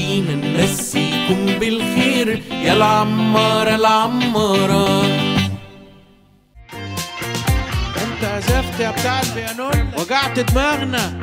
جينا نمسيكم بالخير يا العمارة العمارة انت عزفت يا بتاع البيانون وجعت دماغنا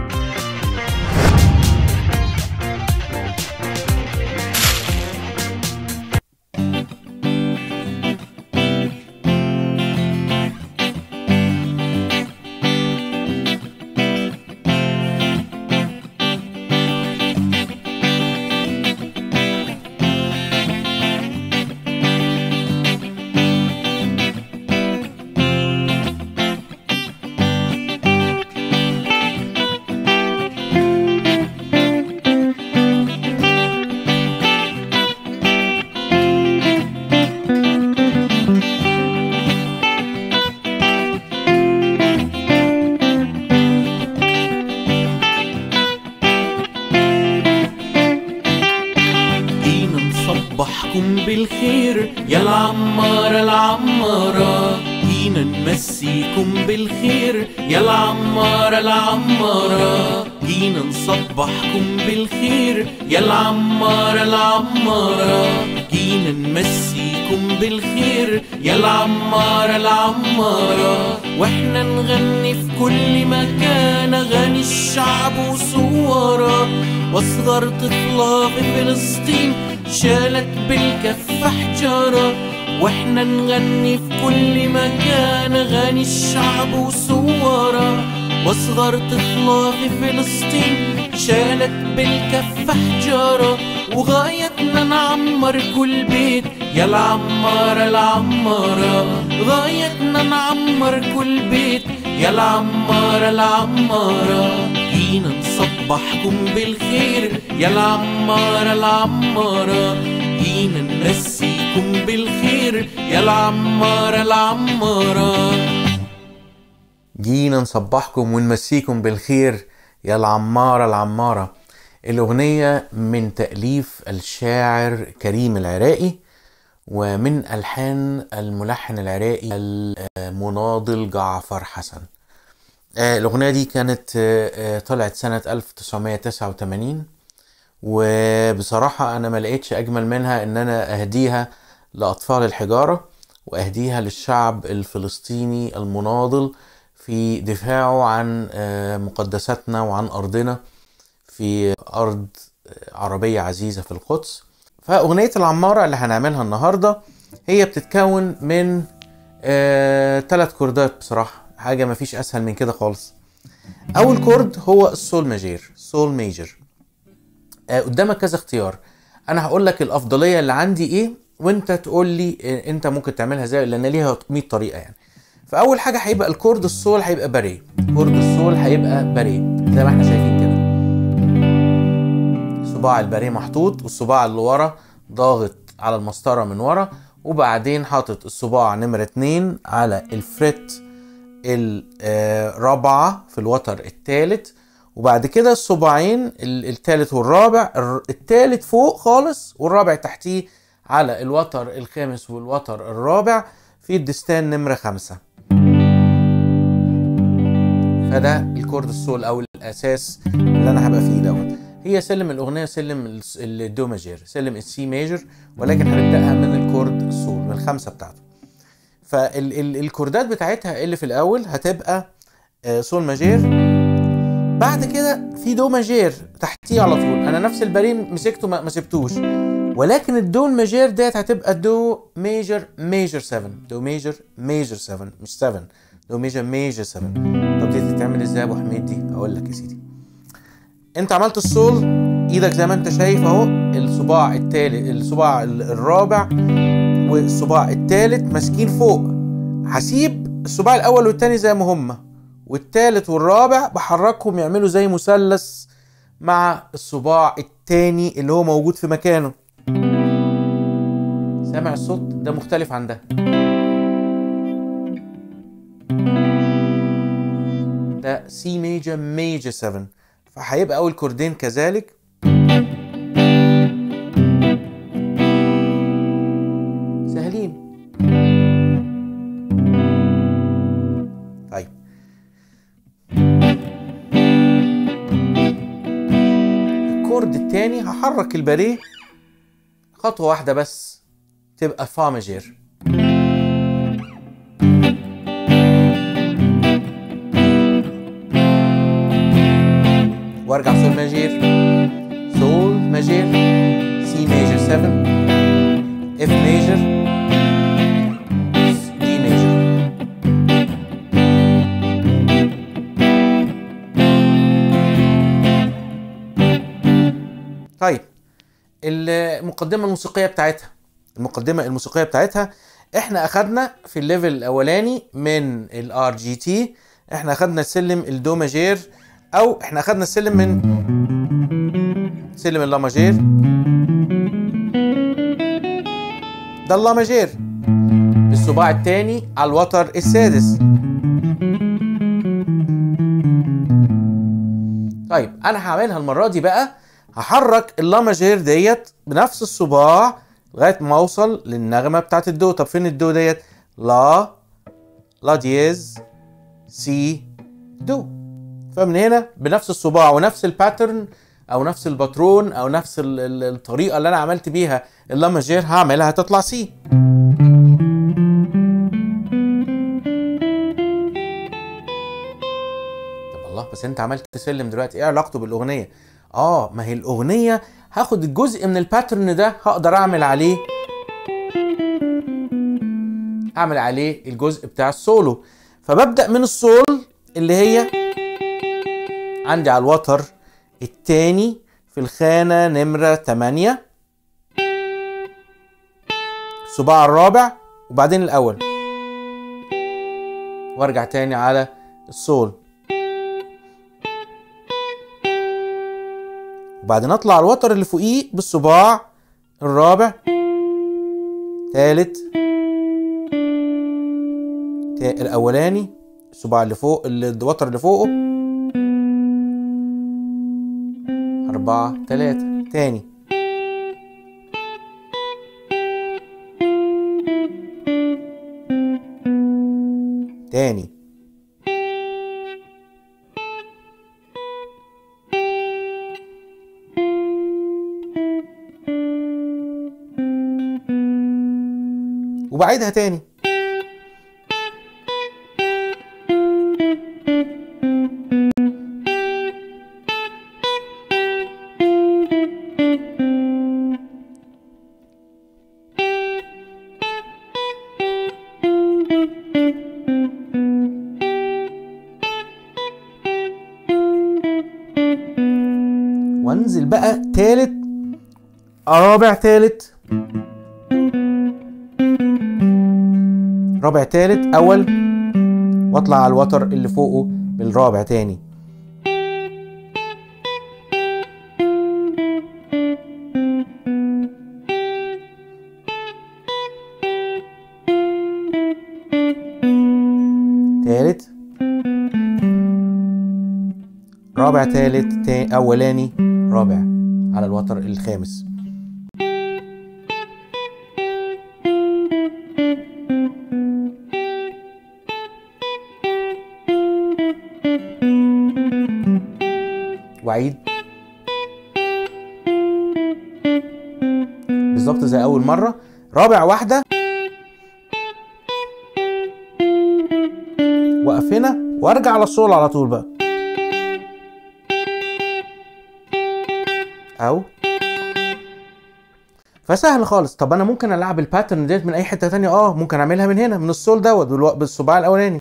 جينا نصبحكم بالخير يا العمارة العمارة جينا نمسيكم بالخير يا العمارة العمارة جينا نصبحكم بالخير يا العمارة العمارة جينا نمسيكم بالخير يا العمارة العمارة واحنا نغني في كل مكان اغاني الشعب وصورة واصغر طفلة في فلسطين شالت بالكف حجارة واحنا نغني في كل مكان اغاني الشعب وصورة واصغر طفلة في فلسطين شالت بالكف حجارة وغايتنا نعمر كل بيت يا العمارة العمارة غايتنا نعمر كل بيت يا العمارة العمارة جينا نصبحكم بالخير يا العمارة العمارة جينا نمسيكم بالخير يا العمارة العمارة جينا نصبحكم ونمسيكم بالخير يا العمارة العمارة الأغنية من تأليف الشاعر كريم العراقي ومن ألحان الملحن العراقي المناضل جعفر حسن آه، الأغنية دي كانت آه، آه، طلعت سنة 1989 وبصراحة أنا ما لقيتش أجمل منها إن أنا أهديها لأطفال الحجارة وأهديها للشعب الفلسطيني المناضل في دفاعه عن آه، مقدساتنا وعن أرضنا في أرض عربية عزيزة في القدس فأغنية العمارة اللي هنعملها النهاردة هي بتتكون من آه، تلات كوردات بصراحة حاجة مفيش أسهل من كده خالص أول كورد هو السول ماجير سول ميجر آه، قدامك كذا اختيار انا هقول لك الافضليه اللي عندي ايه وانت تقول لي آه، انت ممكن تعملها ازاي لان ليها 100 طريقه يعني فاول حاجه هيبقى الكورد السول هيبقى باريه كورد السول هيبقى باريه زي ما احنا شايفين كده صباع الباريه محطوط والصباع اللي ورا ضاغط على المسطره من ورا وبعدين حاطط الصباع نمرة اتنين على الفريت الرابعة في الوتر الثالث وبعد كده الصباعين ال- التالت والرابع الر- التالت فوق خالص والرابع تحتيه على الوتر الخامس والوتر الرابع في الدستان نمرة خمسة فده الكورد السول او الاساس اللي انا هبقى فيه دوت هي سلم الاغنيه سلم الس- الدو ماجير سلم السي ماجر ولكن هنبداها من الكورد السول من الخمسه بتاعته فالكوردات بتاعتها اللي في الاول هتبقى آه، سول ماجير بعد كده في دو ماجير تحتيه على طول انا نفس البارين مسكته ما ما سبتوش ولكن الدو الماجير ديت هتبقى دو ميجر ميجر 7 دو ميجر ميجر 7 مش 7 دو ميجر ميجر 7 طب دي تتعمل ازاي يا ابو حميد دي اقول لك يا سيدي انت عملت السول ايدك زي ما انت شايف اهو الصباع التالت الصباع ال- الرابع والصباع التالت ماسكين فوق هسيب الصباع الاول والتاني زي ما هما والتالت والرابع بحركهم يعملوا زي مثلث مع الصباع التاني اللي هو موجود في مكانه سامع الصوت ده مختلف عن ده ده سي ميجر ميجر 7 فهيبقى اول كوردين كذلك سهلين طيب الكورد التاني تاني هحرك الباريه خطوة واحدة بس تبقى فا ماجير وارجع سول ماجير سول ماجير سي ماجر 7 اف ماجر دي ماجر طيب المقدمة الموسيقية بتاعتها المقدمة الموسيقية بتاعتها احنا اخدنا في الليفل الاولاني من الار جي تي احنا اخدنا السلم الدو ماجير او احنا اخدنا السلم من سلم اللا ماجير ده اللا ماجير الصباع التاني على الوتر السادس طيب انا هعملها المره دي بقى هحرك اللا ماجير ديت بنفس الصباع لغايه ما اوصل للنغمه بتاعت الدو طب فين الدو ديت لا لا دييز سي دو فمن هنا بنفس الصباع ونفس الباترن او نفس الباترون او نفس ال- ال- الطريقه اللي انا عملت بيها اللا ماجير هعملها هتطلع سي طب الله بس انت عملت سلم دلوقتي ايه علاقته بالاغنيه اه ما هي الاغنيه هاخد الجزء من الباترن ده هقدر اعمل عليه اعمل عليه الجزء بتاع السولو فببدا من السول اللي هي عندي على الوتر التاني في الخانة نمرة 8 الصباع الرابع وبعدين الأول وارجع تاني على السول وبعدين اطلع على الوتر اللي فوقيه بالصباع الرابع تالت تا- الاولاني الصباع اللي فوق اللي- الوتر اللي فوقه أربعة تلاتة تاني تاني وبعيدها تاني وانزل بقى تالت رابع تالت رابع تالت اول واطلع على الوتر اللي فوقه بالرابع تاني تالت رابع تالت تا... اولاني رابع على الوتر الخامس وعيد بالظبط زي اول مره رابع واحده واقف هنا وارجع على الصول على طول بقى او فسهل خالص طب انا ممكن العب الباترن ديت من اي حته تانية اه ممكن اعملها من هنا من السول دوت بالو- بالصباع الاولاني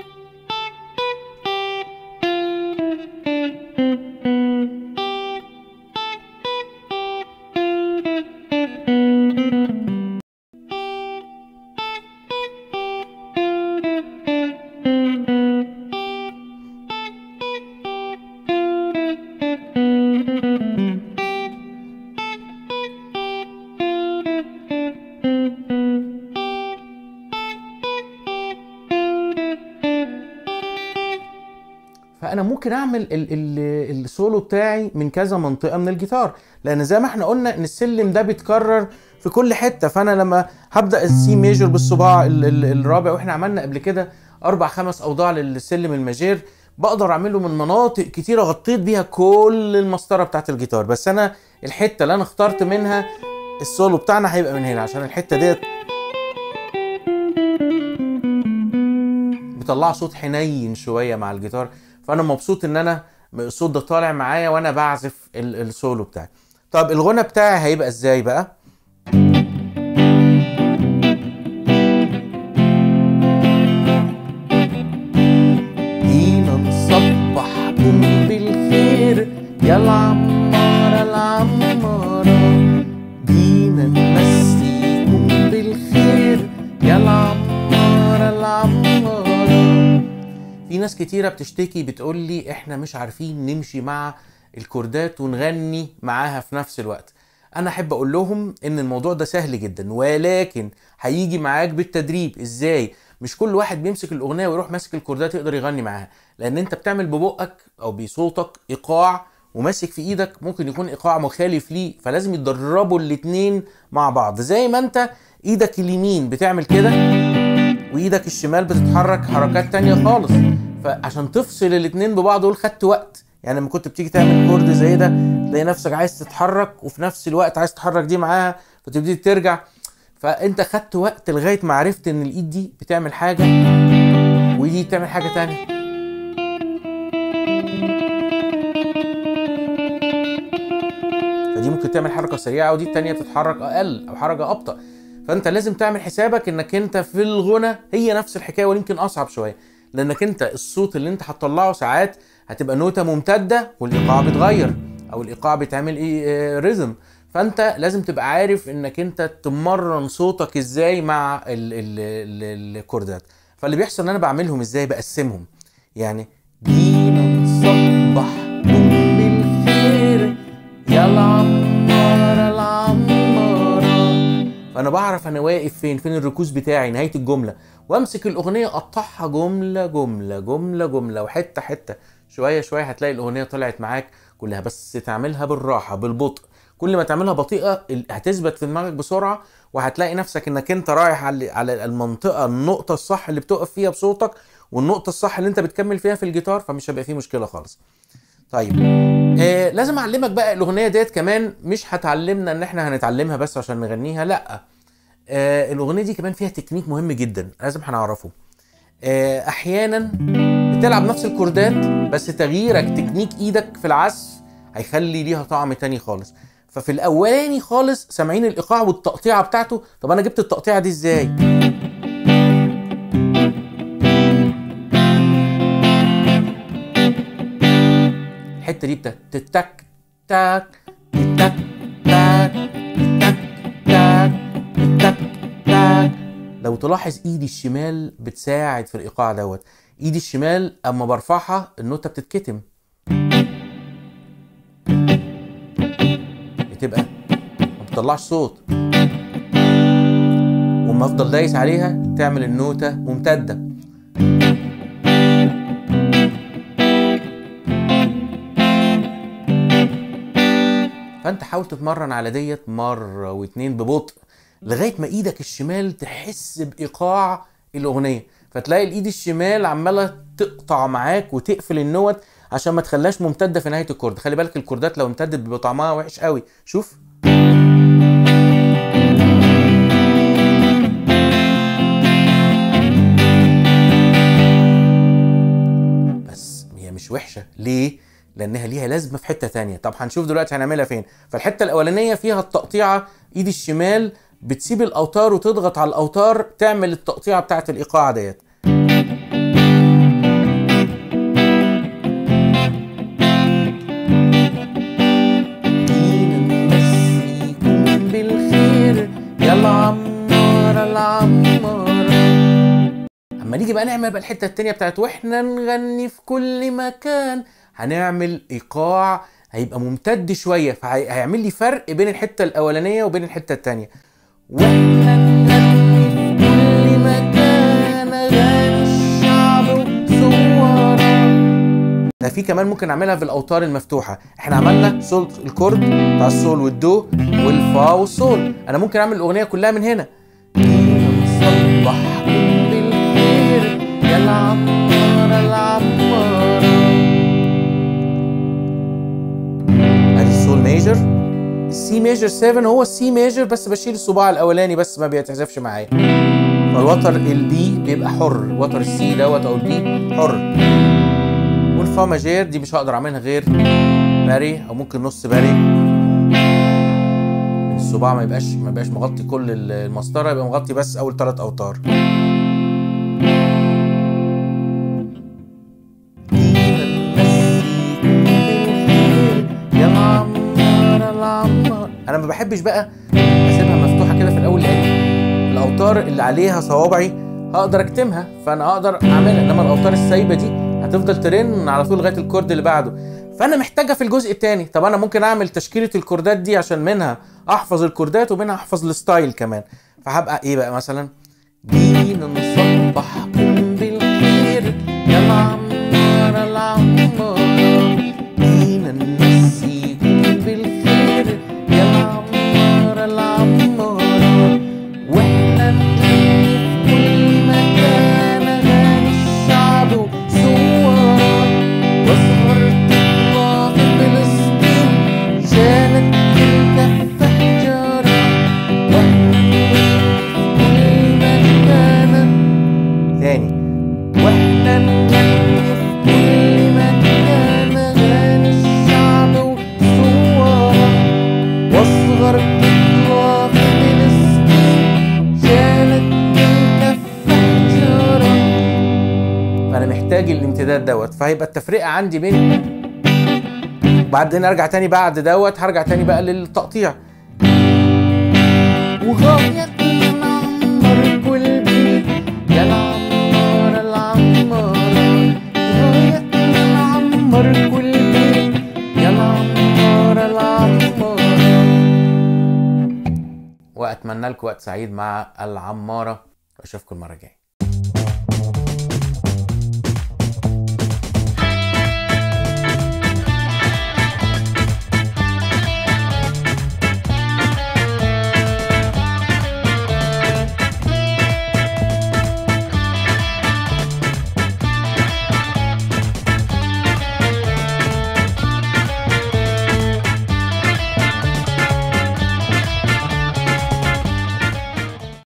فانا ممكن اعمل ال ال السولو بتاعي من كذا منطقه من الجيتار لان زي ما احنا قلنا ان السلم ده بيتكرر في كل حته فانا لما هبدا السي ميجور بالصباع ال ال الرابع واحنا عملنا قبل كده اربع خمس اوضاع للسلم الماجير بقدر اعمله من مناطق كتيره غطيت بيها كل المسطره بتاعت الجيتار بس انا الحته اللي انا اخترت منها السولو بتاعنا هيبقى من هنا عشان الحته ديت بيطلع صوت حنين شويه مع الجيتار فانا مبسوط ان انا الصوت ده طالع معايا وانا بعزف ال- السولو بتاعي طب الغنى بتاعي هيبقى ازاي بقى جينا نصبحكم بالخير يا العمارة العمارة جينا نمسيكم بالخير يا العمارة العمارة في ناس كتيرة بتشتكي بتقول لي احنا مش عارفين نمشي مع الكوردات ونغني معاها في نفس الوقت انا احب اقول لهم ان الموضوع ده سهل جدا ولكن هيجي معاك بالتدريب ازاي مش كل واحد بيمسك الاغنيه ويروح ماسك الكوردات يقدر يغني معاها لان انت بتعمل ببقك او بصوتك ايقاع وماسك في ايدك ممكن يكون ايقاع مخالف ليه فلازم يتدربوا الاتنين مع بعض زي ما انت ايدك اليمين بتعمل كده وايدك الشمال بتتحرك حركات تانية خالص فعشان تفصل الاتنين ببعض دول خدت وقت يعني لما كنت بتيجي تعمل كورد زي ده تلاقي نفسك عايز تتحرك وفي نفس الوقت عايز تحرك دي معاها فتبتدي ترجع فانت خدت وقت لغايه ما عرفت ان الايد دي بتعمل حاجه ودي بتعمل حاجه تانية فدي ممكن تعمل حركه سريعه ودي التانية بتتحرك اقل او حركه ابطا فانت لازم تعمل حسابك انك انت في الغنى هي نفس الحكايه ويمكن اصعب شويه لانك انت الصوت اللي انت هتطلعه ساعات هتبقى نوتة ممتدة والايقاع بيتغير او الايقاع بيتعمل ايه آه، ريزم فانت لازم تبقى عارف انك انت تمرن صوتك ازاي مع ال- ال- ال- الكوردات فاللي بيحصل ان انا بعملهم ازاي بقسمهم يعني جينا نصبحكم بالخير يا العمارة العمارة فانا بعرف انا واقف فين فين الركوز بتاعي نهايه الجمله وامسك الاغنيه اقطعها جمله جمله جمله جمله وحته حته شويه شويه هتلاقي الاغنيه طلعت معاك كلها بس تعملها بالراحه بالبطء كل ما تعملها بطيئه ال- هتثبت في دماغك بسرعه وهتلاقي نفسك انك انت رايح على على المنطقه النقطه الصح اللي بتقف فيها بصوتك والنقطه الصح اللي انت بتكمل فيها في الجيتار فمش هيبقى فيه مشكله خالص طيب آه لازم اعلمك بقى الاغنيه ديت كمان مش هتعلمنا ان احنا هنتعلمها بس عشان نغنيها لا آه الاغنيه دي كمان فيها تكنيك مهم جدا لازم هنعرفه آه احيانا بتلعب نفس الكوردات بس تغييرك تكنيك ايدك في العزف هيخلي ليها طعم تاني خالص ففي الاولاني خالص سامعين الايقاع والتقطيعه بتاعته طب انا جبت التقطيعه دي ازاي الحته دي بتاعت تك تك تك تك تك تك تك تك لو تلاحظ ايدي الشمال بتساعد في الايقاع دوت ايدي الشمال اما برفعها النوتة بتتكتم بتبقى ما بتطلعش صوت وما افضل دايس عليها تعمل النوتة ممتدة فانت حاول تتمرن على ديت مره واتنين ببطء لغايه ما ايدك الشمال تحس بايقاع الاغنيه فتلاقي الايد الشمال عماله تقطع معاك وتقفل النوت عشان ما تخليهاش ممتده في نهايه الكورد خلي بالك الكوردات لو امتدت بيبقى طعمها وحش قوي شوف بس هي مش وحشه ليه لانها ليها لازمه في حته تانية طب هنشوف دلوقتي هنعملها فين فالحته الاولانيه فيها التقطيعه ايد الشمال بتسيب الاوتار وتضغط على الاوتار تعمل التقطيعه بتاعه الايقاع ديت جينا نمسيكم بالخير يا العمارة العمارة اما نيجي بقى نعمل بقى الحته التانية بتاعت واحنا نغني في كل مكان هنعمل ايقاع هيبقى ممتد شويه فهيعمل لي فرق بين الحته الاولانيه وبين الحته التانية واحنا نغني في كل مكان اغاني الشعب وصورة ده في كمان ممكن نعملها في الاوتار المفتوحه احنا عملنا سول الكورد بتاع السول والدو والفا والسول انا ممكن اعمل الاغنيه كلها من هنا نصبحكم بالخير يا العمارة العمارة السي ميجر 7 هو السي ميجر بس بشيل الصباع الاولاني بس ما بيتعزفش معايا فالوتر البي بيبقى حر وتر السي دوت او البي حر والفا ماجير دي مش هقدر اعملها غير باري او ممكن نص باري الصباع ما يبقاش ما يبقاش مغطي كل المسطره يبقى مغطي بس اول ثلاث اوتار يا العمار العمار انا ما بحبش بقى اسيبها مفتوحه كده في الاول لان الاوتار اللي عليها صوابعي هقدر اكتمها فانا هقدر اعملها انما الاوتار السايبه دي هتفضل ترن على طول لغايه الكورد اللي بعده فانا محتاجها في الجزء الثاني طب انا ممكن اعمل تشكيله الكوردات دي عشان منها احفظ الكوردات ومنها احفظ الستايل كمان فهبقى ايه بقى مثلا جينا نصبحكم بالخير يا العمار العمار جينا نمسيكم بالخير يا العمار العمار واحنا نغني في كل مكان اغاني الشعب وصورات واصغر طفلة في فلسطين شالت الكفة حجارة تاني واحنا نغني في كل مكان اغاني الشعب وصورة واصغر طفلة في فلسطين شالت الكفة حجارة فانا محتاج الامتداد دوت فهيبقى التفرقه عندي بين بعدين ارجع تاني بعد دوت هرجع تاني بقى للتقطيع وغاية العمر كل بيت يا العمار العمار غاية العمر كل بيت يا العمار العمار واتمنى لكم وقت سعيد مع العماره واشوفكم المره الجايه